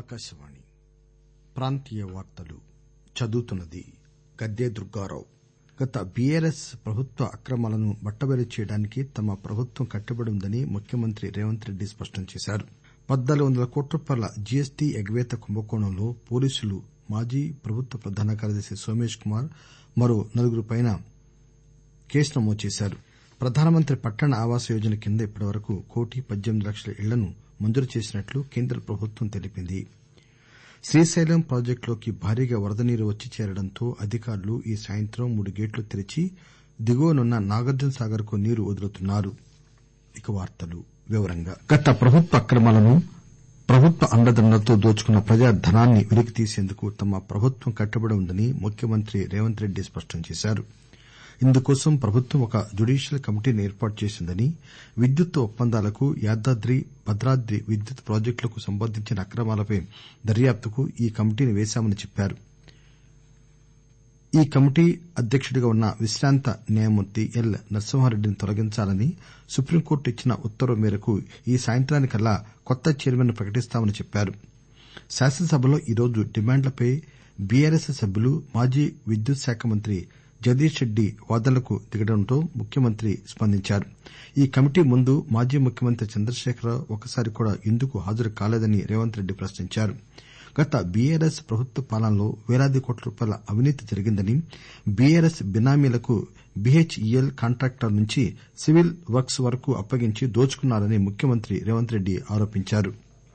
ఆకాశవాణి ప్రాంతీయ వార్తలు చదువుతున్నది గద్దె దుర్గారావు గత బీఆర్ఎస్ ప్రభుత్వ అక్రమాలను బట్టబయలు చేయడానికి తమ ప్రభుత్వం కట్టుబడి ఉందని ముఖ్యమంత్రి రేవంత్ రెడ్డి స్పష్టం చేశారు పద్నాలుగు వందల కోట్ల రూపాయల జీఎస్టీ ఎగవేత కుంభకోణంలో పోలీసులు మాజీ ప్రభుత్వ ప్రధాన కార్యదర్శి సోమేష్ కుమార్ మరో నలుగురిపై కేసు నమోదు చేశారు ప్రధానమంత్రి పట్టణ ఆవాస్ యోజన కింద ఇప్పటివరకు కోటి పద్దెనిమిది లక్షల ఇళ్లను మంజూరు చేసినట్లు కేంద్ర ప్రభుత్వం తెలిపింది శ్రీశైలం ప్రాజెక్టులోకి భారీగా వరద నీరు వచ్చి చేరడంతో అధికారులు ఈ సాయంత్రం మూడు గేట్లు తెరిచి దిగువనున్న నాగార్జున సాగర్ కు నీరు వదులుతున్నారు గత ప్రభుత్వ అక్రమాలను ప్రభుత్వ అండదండలతో దోచుకున్న ప్రజా ధనాన్ని వెలికితీసేందుకు తమ ప్రభుత్వం కట్టుబడి ఉందని ముఖ్యమంత్రి రేవంత్ రెడ్డి స్పష్టం చేశారు ఇందుకోసం ప్రభుత్వం ఒక జ్యుడీషియల్ కమిటీని ఏర్పాటు చేసిందని విద్యుత్ ఒప్పందాలకు యాదాద్రి భద్రాద్రి విద్యుత్ ప్రాజెక్టులకు సంబంధించిన అక్రమాలపై దర్యాప్తుకు ఈ కమిటీని వేశామని చెప్పారు ఈ కమిటీ అధ్యకుడిగా ఉన్న విశ్రాంత న్యాయమూర్తి ఎల్ నరసింహారెడ్డిని తొలగించాలని సుప్రీంకోర్టు ఇచ్చిన ఉత్తర్వు మేరకు ఈ సాయంత్రానికల్లా కొత్త చైర్మన్ ను ప్రకటిస్తామని చెప్పారు శాసనసభలో ఈరోజు డిమాండ్లపై బీఆర్ఎస్ సభ్యులు మాజీ విద్యుత్ శాఖ మంత్రి జగదీష్ రెడ్డి వాదనలకు దిగడంతో ముఖ్యమంత్రి స్పందించారు ఈ కమిటీ ముందు మాజీ ముఖ్యమంత్రి చంద్రశేఖరరావు ఒక్కసారి కూడా ఎందుకు హాజరు కాలేదని రేవంత్ రెడ్డి ప్రశ్నించారు గత బీఆర్ఎస్ ప్రభుత్వ పాలనలో పేలాది కోట్ల రూపాయల అవినీతి జరిగిందని బీఆర్ఎస్ బినామీలకు బీహెచ్ఈఎల్ కాంట్రాక్టర్ నుంచి సివిల్ వర్క్స్ వరకు అప్పగించి దోచుకున్నారని ముఖ్యమంత్రి రేవంత్ రెడ్డి ఆరోపించారు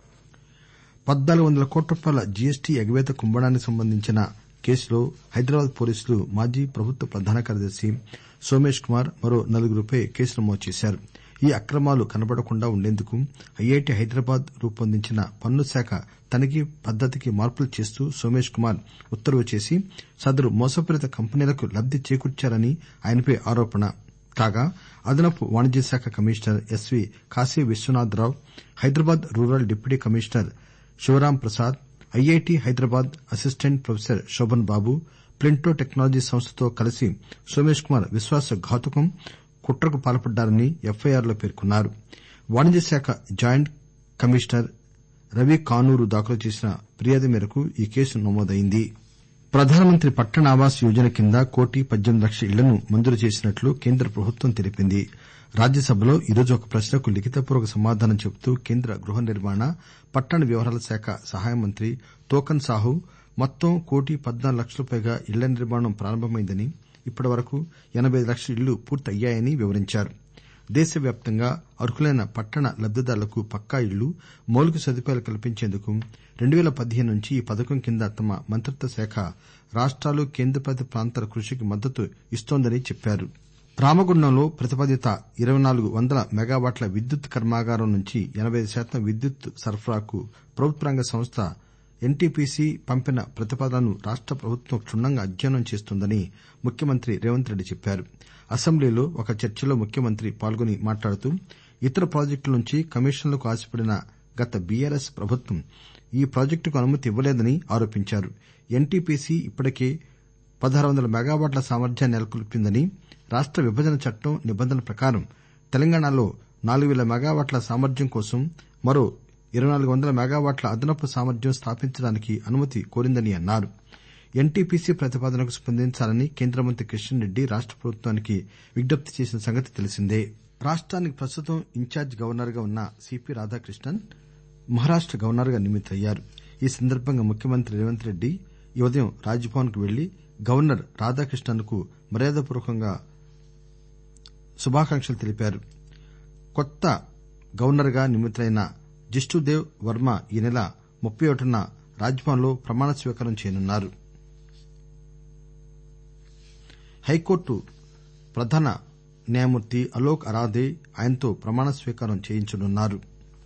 పద్నాలుగు వందల కోట్ల రూపాయల జీఎస్టీ ఎగవేత కుంభకోణానికి సంబంధించిన కేసులో హైదరాబాద్ పోలీసులు మాజీ ప్రభుత్వ ప్రధాన కార్యదర్శి సోమేష్ కుమార్ మరో నలుగురిపై కేసు నమోదు చేశారు ఈ అక్రమాలు కనబడకుండా ఉండేందుకు ఐఐటి హైదరాబాద్ రూపొందించిన పన్ను శాఖ తనిఖీ పద్దతికి మార్పులు చేస్తూ సోమేష్ కుమార్ ఉత్తర్వు చేసి సదరు మోసపూరిత కంపెనీలకు లబ్ది చేకూర్చారని ఆయనపై ఆరోపణ కాగా అదనపు వాణిజ్య శాఖ commissioner SV Kashi Vishwanatharao Hyderabad rural deputy commissioner Shivaram Prasad IIT Hyderabad assistant professor Shobhan Babu ప్లింటో టెక్నాలజీ సంస్థతో కలిసి సోమేష్ కుమార్ విశ్వాస ఘాతుకం కుట్రకు పాల్పడ్డారని ఎఫ్ఐఆర్ లో పేర్కొన్నారు వాణిజ్య శాఖ జాయింట్ కమిషనర్ రవి కానూరు దాఖలు చేసిన ఫిర్యాదు మేరకు ఈ కేసు నమోదైంది ప్రధానమంత్రి పట్టణ ఆవాస్ యోజన కింద కోటి పద్దెనిమిది లక్షల ఇళ్లను మంజూరు చేసినట్లు కేంద్ర ప్రభుత్వం తెలిపింది రాజ్యసభలో ఈరోజు ఒక ప్రశ్నకు లిఖితపూర్వక సమాధానం చెబుతూ కేంద్ర గృహ నిర్మాణ పట్టణ వ్యవహారాల శాఖ సహాయ మంత్రి తోకన్ సాహు మొత్తం కోటి పద్నాలుగు లక్షలకు పైగా ఇళ్ల నిర్మాణం ప్రారంభమైందని ఇప్పటివరకు ఎనబై ఐదు లక్షల ఇళ్లు పూర్తి అయ్యాయని వివరించారు దేశవ్యాప్తంగా అర్హులైన పట్టణ లబ్దిదారులకు పక్కా ఇళ్లు మౌలిక సదుపాయాలు కల్పించేందుకు రెండు పేల పదిహేను నుంచి ఈ పథకం కింద తమ మంత్రిత్వ శాఖ రాష్టాలు కేంద్రపాలిత ప్రాంతాల కృషికి మద్దతు ఇస్తోందని చెప్పారు రామగుండంలో ప్రతిపాదిత ఇరవై నాలుగు వందల మెగావాట్ల విద్యుత్ కర్మాగారం నుంచి ఎనబై ఐదు శాతం విద్యుత్ సరఫరాకు ప్రభుత్వ రంగ సంస్థ ఎన్టీపీసీ పంపిన ప్రతిపాదనను రాష్ట ప్రభుత్వం క్షుణ్ణంగా అధ్యయనం చేస్తోందని ముఖ్యమంత్రి రేవంత్ రెడ్డి చెప్పారు అసెంబ్లీలో ఒక చర్చలో ముఖ్యమంత్రి పాల్గొని మాట్లాడుతూ ఇతర ప్రాజెక్టుల నుంచి కమిషన్లకు ఆశపడిన గత బీఆర్ఎస్ ప్రభుత్వం ఈ ప్రాజెక్టుకు అనుమతి ఇవ్వలేదని ఆరోపించారు ఎన్టీపీసీ ఇప్పటికే పదహారు వందల మెగావాట్ల సామర్థ్యాన్ని నెలకొల్పిందని రాష్ట విభజన చట్టం నిబంధనల ప్రకారం తెలంగాణలో నాలుగు పేల మెగావాట్ల సామర్థ్యం కోసం మరో ఇరవై నాలుగు వందల మెగావాట్ల అదనపు సామర్థ్యం స్థాపించడానికి అనుమతి కోరిందని అన్నారు ఎన్టీపీసీ ప్రతిపాదనకు స్పందించాలని కేంద్ర మంత్రి కిషన్ రెడ్డి రాష్ట ప్రభుత్వానికి విజ్ఞప్తి చేసిన సంగతి తెలిసిందే రాష్టానికి ప్రస్తుతం ఇన్ఛార్జి గవర్నర్ గా ఉన్న సిపి రాధాకృష్ణన్ మహారాష్ట గవర్నర్ గా నియమితులయ్యారు ఈ సందర్బంగా ముఖ్యమంత్రి రేవంత్ రెడ్డి ఈ ఉదయం రాజ్ భవన్ కు వెళ్లి గవర్నర్ రాధాకృష్ణన్ కు మర్యాదపూర్వకంగా శుభాకాంక్షలు తెలిపారు కొత్త గవర్నర్ గా నియమితులైన జిష్ణుదేవ్ వర్మ ఈ నెల ముప్పై ఒకటిన రాజ్ భవన్ లో ప్రమాణ స్వీకారం చేయనున్నారు హైకోర్టు ప్రధాన న్యాయమూర్తి అలోక్ అరాధే ఆయనతో ప్రమాణ స్వీకారం చేయించనున్నారు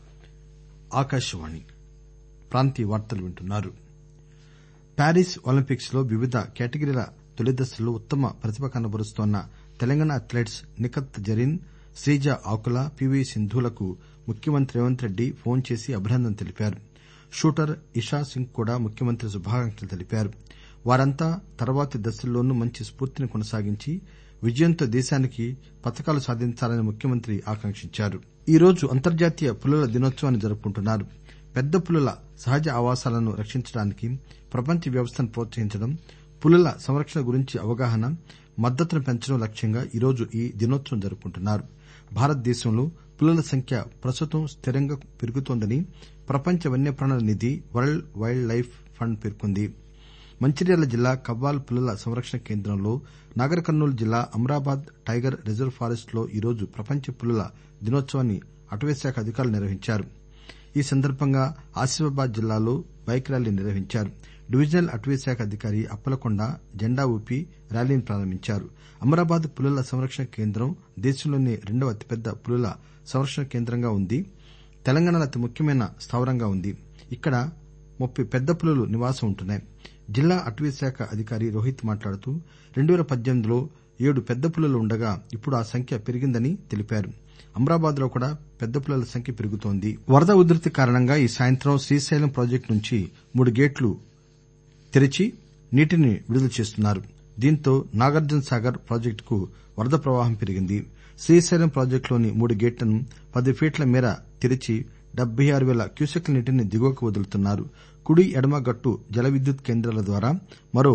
ప్యారిస్ ఒలింపిక్స్ లో వివిధ కేటగిరీల తొలి దశలో ఉత్తమ ప్రతిభ కనబరుస్తోన్న తెలంగాణ అథ్లెట్స్ నిఖత్ జరీన్ శ్రీజ ఆకుల పీవీ సింధూలకు ముఖ్యమంత్రి రేవంత్ రెడ్డి ఫోన్ చేసి అభినందనలు తెలిపారు షూటర్ ఇషా సింగ్ కూడా ముఖ్యమంత్రి శుభాకాంక్షలు తెలిపారు వారంతా తర్వాతి దశల్లోనూ మంచి స్పూర్తిని కొనసాగించి విజయంతో దేశానికి పతకాలు సాధించాలని ముఖ్యమంత్రి ఆకాంక్షించారు ఈరోజు అంతర్జాతీయ పులుల దినోత్సవాన్ని జరుపుకుంటున్నారు పెద్ద పులుల సహజ ఆవాసాలను రక్షించడానికి ప్రపంచ వ్యవస్థను ప్రోత్సహించడం పులుల సంరక్షణ గురించి అవగాహన మద్దతును పెంచడం లక్ష్యంగా ఈరోజు ఈ దినోత్సవం జరుపుకుంటున్నారు భారతదేశంలో పులుల సంఖ్య ప్రస్తుతం స్థిరంగా పెరుగుతోందని ప్రపంచ వన్యప్రాణుల నిధి వరల్డ్ వైల్డ్ లైఫ్ ఫండ్ పేర్కొంది మంచిర్యాల జిల్లా కవ్వాల్ పులుల సంరక్షణ కేంద్రంలో నాగర్ కర్నూల్ జిల్లా అమ్రాబాద్ టైగర్ రిజర్వ్ ఫారెస్ట్ లో ఈరోజు ప్రపంచ పులుల దినోత్సవాన్ని అటవీశాఖ అధికారులు నిర్వహించారు ఈ సందర్బంగా ఆసిఫాబాద్ జిల్లాలో బైక్ ర్యాలీ నిర్వహించారు డివిజనల్ అటవీశాఖ అధికారి అప్పలకొండ జెండా ఊపి ర్యాలీని ప్రారంభించారు అమ్రాబాద్ పులుల సంరక్షణ కేంద్రం దేశంలోనే రెండవ అతిపెద్ద పులుల సంరక్షణ కేంద్రంగా ఉంది తెలంగాణలో అతి ముఖ్యమైన స్థావరంగా ఉంది ఇక్కడ ముప్పై పెద్ద పులులు నివాసం ఉంటున్నాయి జిల్లా అటవీశాఖ అధికారి రోహిత్ మాట్లాడుతూ రెండు పేల పద్దెనిమిదిలో ఏడు పెద్ద పులులు ఉండగా ఇప్పుడు ఆ సంఖ్య పెరిగిందని తెలిపారు అమ్రాబాద్ లో కూడా పెద్ద పులుల సంఖ్య పెరుగుతోంది వరద ఉధృతి కారణంగా ఈ సాయంత్రం శ్రీశైలం ప్రాజెక్టు నుంచి మూడు గేట్లు తెరిచి నీటిని విడుదల చేస్తున్నారు దీంతో నాగార్జున సాగర్ ప్రాజెక్టుకు వరద ప్రవాహం పెరిగింది శ్రీశైలం ప్రాజెక్టులోని మూడు గేట్లను పది ఫీట్ల మేర తెరిచి డెబ్బై ఆరు పేల క్యూసెక్కుల నీటిని దిగువకు వదులుతున్నారు కుడి ఎడమ గట్టు జల విద్యుత్ కేంద్రాల ద్వారా మరో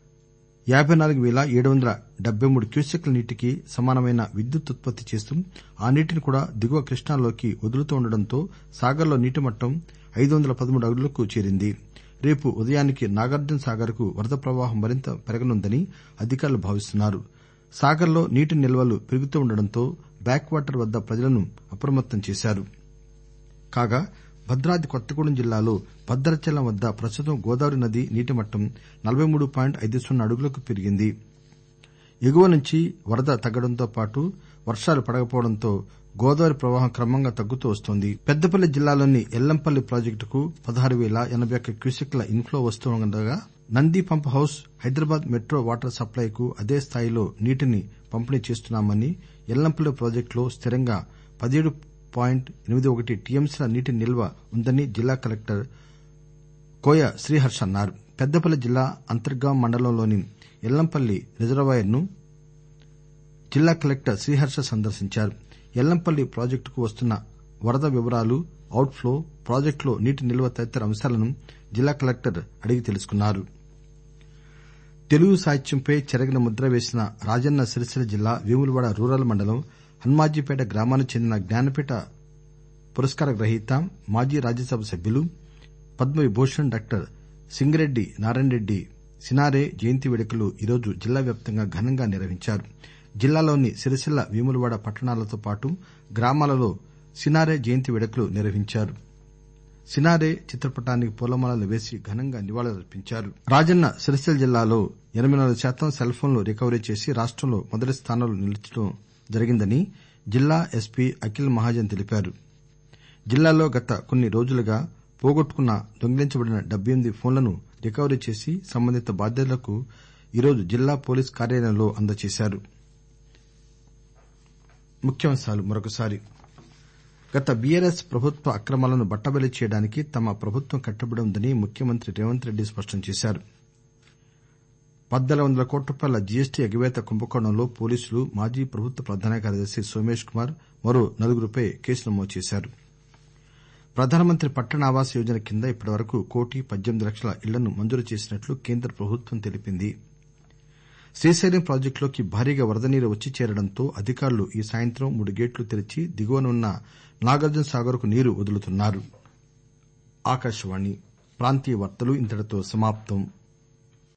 యాబై నాలుగు పేల ఏడు వందల డెబ్బై మూడు క్యూసెక్కుల నీటికి సమానమైన విద్యుత్ ఉత్పత్తి చేస్తూ ఆ నీటిని కూడా దిగువ కృష్ణాలోకి వదులుతుండటంతో సాగర్లో నీటి మట్టం ఐదు వందల పదమూడు అడుగులకు చేరింది రేపు ఉదయానికి నాగార్జున సాగర్ కు వరద ప్రవాహం మరింత పెరగనుందని అధికారులు భావిస్తున్నారు సాగర్ లో నీటి నిల్వలు పెరుగుతుండటంతో బ్యాక్ వాటర్ వద్ద ప్రజలను అప్రమత్తం చేశారు కాగా భద్రాద్రి కొత్తగూడెం జిల్లాలో భద్రాచలం వద్ద ప్రస్తుతం గోదావరి నది నీటి మట్టం నలబై మూడు పాయింట్ ఐదు సున్నా అడుగులకు పెరిగింది ఎగువ నుంచి వరద తగ్గడంతో పాటు వర్షాలు పడకపోవడంతో గోదావరి ప్రవాహం క్రమంగా తగ్గుతూ వస్తోంది పెద్దపల్లి జిల్లాలోని ఎల్లంపల్లి ప్రాజెక్టుకు పదహారు పేల ఎనబై ఒక్క క్యూసెక్కుల ఇన్ఫ్లో వస్తుండగా Nandi pump house Hyderabad metro water సప్లైకు అదే స్థాయిలో నీటిని పంపిణీ చేస్తున్నామని ఎల్లంపల్లి ప్రాజెక్టులో స్థిరంగా పదిహేడు పాయింట్ ఎనిమిది ఒకటి టీఎంసీల నీటి నిల్వ ఉందని జిల్లా కలెక్టర్ కోయ శ్రీహర్ష అన్నారు పెద్దపల్లి జిల్లా అంతర్గాం మండలంలోని ఎల్లంపల్లి రిజర్వాయర్ ను జిల్లా కలెక్టర్ శ్రీహర్ష సందర్శించారు ఎల్లంపల్లి ప్రాజెక్టుకు వస్తున్న వరద వివరాలు అవుట్ ఫ్లో ప్రాజెక్టులో నీటి నిల్వ తదితర అంశాలను జిల్లా కలెక్టర్ అడిగి తెలుసుకున్నారు తెలుగు సాహిత్యంపై చెరగిన ముద్ర వేసిన రాజన్న సిరిసిల్ల జిల్లా వేములవాడ రూరల్ మండలం హన్మాజీపేట గ్రామానికి చెందిన జ్ఞానపీఠ పురస్కార గ్రహీత మాజీ రాజ్యసభ సభ్యులు పద్మవిభూషణ్ డాక్టర్ సింగిరెడ్డి నారాయణరెడ్డి సినారె జయంతి వేడుకలు ఈరోజు జిల్లా వ్యాప్తంగా ఘనంగా నిర్వహించారు జిల్లాలోని సిరిసిల్ల వేములవాడ పట్టణాలతో పాటు గ్రామాలలో సినారె జయంతి వేడుకలు నిర్వహించారు సినారె చిత్రపటానికి పూలమాలలు వేసి ఘనంగా నివాళులర్పించారు రాజన్న సిరిసిల్ల జిల్లాలో ఎనబై నాలుగు శాతం సెల్ ఫోన్లు రికవరీ చేసి రాష్టంలో మొదటి స్థానంలో నిలచడం జరిగిందని జిల్లా ఎస్పీ అఖిల్ మహాజన్ తెలిపారు జిల్లాలో గత కొన్ని రోజులుగా పోగొట్టుకున్న దొంగిలించబడిన డెబ్బై ఎనిమిది ఫోన్లను రికవరీ చేసి సంబంధిత బాధ్యులకు ఈరోజు జిల్లా పోలీస్ కార్యాలయంలో అందజేశారు గత బీఆర్ఎస్ ప్రభుత్వ అక్రమాలను బట్టబయలు చేయడానికి తమ ప్రభుత్వం కట్టుబడి ఉందని ముఖ్యమంత్రి రేవంత్ రెడ్డి స్పష్టం చేశారు పద్నాలుగు వందల కోట్ల రూపాయల జీఎస్టీ ఎగవేత కుంభకోణంలో పోలీసులు మాజీ ప్రభుత్వ ప్రధాన కార్యదర్శి సోమేష్ కుమార్ మరో నలుగురిపై కేసు నమోదు చేశారు ప్రధానమంత్రి పట్టణ ఆవాస్ యోజన కింద ఇప్పటివరకు కోటి పద్దెనిమిది లక్షల ఇళ్లను మంజూరు చేసినట్లు కేంద్ర ప్రభుత్వం తెలిపింది శ్రీశైలం ప్రాజెక్టులోకి భారీగా వరద నీరు వచ్చి చేరడంతో అధికారులు ఈ సాయంత్రం మూడు గేట్లు తెరిచి దిగువన ఉన్న నాగార్జున సాగర్ కు నీరు వదులుతున్నారు